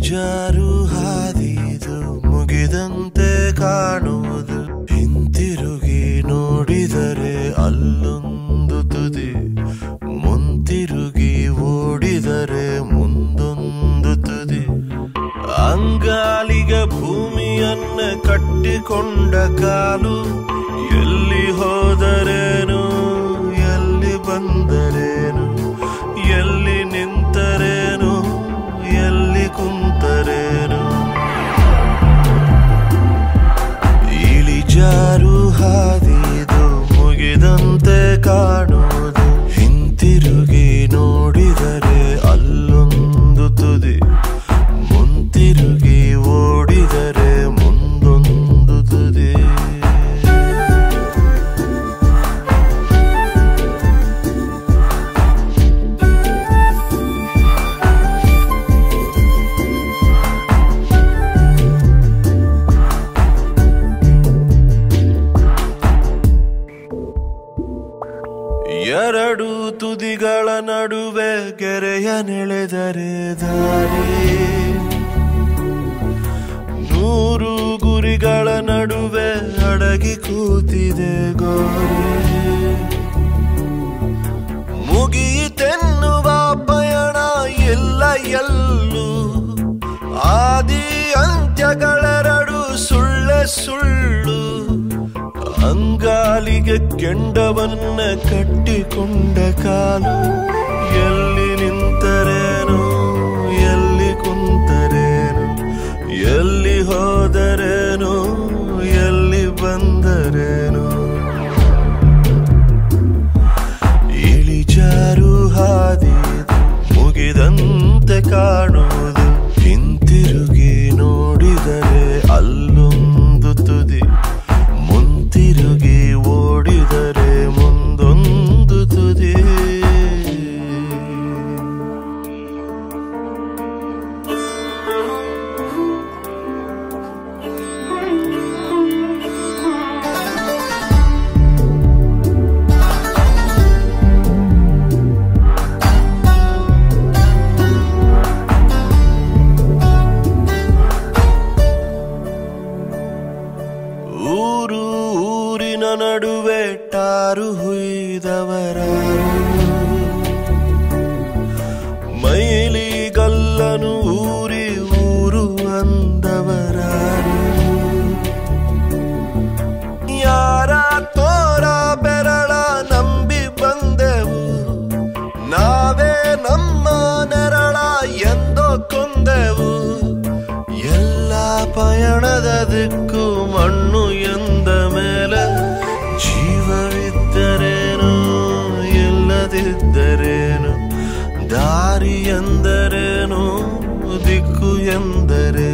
ಇಳಿಜಾರು ಹಾದಿದು ಮುಗಿದಂತೆ ಕಾಣುವುದು ಹಿಂತಿರುಗಿ ನೋಡಿದರೆ ಅಲ್ಲೊಂದು ತುದಿ ಮುಂತಿರುಗಿ ಓಡಿದರೆ ಮುಂದೊಂದು ತುದಿ ಅಂಗಾಲಿಗ ಭೂಮಿಯನ್ನ ಕಟ್ಟಿಕೊಂಡ ಕಾಲು ಎಲ್ಲಿ ಹೋದರೇನು ಎಲ್ಲಿ ಬಂದರೇನು ಎಲ್ಲಿ ನಿಂತರೇನು ಎಲ್ಲಿ ಕುಂತರೇನು ಇಳಿಜಾರು ಹಾದಿದು ಮುಗಿದಂತೆ ಕಾಣುವುದು ಹಿಂತಿರುಗಿ ನೋಡಿದರೆ ಅಲ್ಲೊಂದು ತುದಿ ಮುಂತಿರುಗಿ ಓಡಿದರೆ ಮುಂದೊಂದು ತುದಿ ಎರಡು ತುದಿಗಳ ನಡುವೆ ಗೆರೆಯ ನೆಳೆದರೆ ದಾರಿ ನೂರು ಗುರಿಗಳ ನಡುವೆ ಅಡಗಿ ಕೂತಿದೆ ಗೋರಿ ಮುಗಿಯಿತೆನ್ನುವ ಪಯಣ ಎಲ್ಲ ಎಲ್ಲೂ ಆದಿ ಅಂತ್ಯಗಳೆರಡು ಸುಳ್ಳೆ ಸುಳ್ಳು ಅಂಗಾಲಿಗೆ ಕೆಂಡವನ್ನ ಕಟ್ಟಿಕೊಂಡ ಕಾಲು ಎಲ್ಲಿ ನಿಂತರೇನು ಎಲ್ಲಿ ಕುಂತರೇನು ಎಲ್ಲಿ ಹೋದರೇನು ಎಲ್ಲಿ ಬಂದರೇನು ಇಳಿಜಾರು ಹಾದಿದು ಮುಗಿದಂತೆ ಕಾಣುವುದು ಹಿಂತಿರುಗಿ ನೋಡಿದರೆ ಅಲ್ಲೊಂದು ತುದಿ ಮುಂತಿರುಗಿ ಓಡಿದರೆ ಮುಂದೊಂದು ತುದಿ ಊರು ಊರಿನ ನಡುವೆ ಟಾರು ಹುಯ್ದವರಾರು ಮೈಲಿಗಲ್ಲನು ಊರಿ ಊರು ಅಂದವರಾರು ಯಾರ ತೋರ ಬೆರಳ ನಂಬಿ ಬಂದೆವು ನಾವೇ ನಮ್ಮ ನೆರಳ ಎಂದೋ ಕೊಂದೆವು ಎಲ್ಲ ಪಯಣದ ದಿಕ್ಕು ಮಣ್ಣು ಎಂದ ಮೇಲೆ ಜೀವವಿದ್ದರೇನು ಇಲ್ಲದಿದ್ದರೇನು ದಾರಿ ಎಂದರೇನು ದಿಕ್ಕು ಎಂದರೆ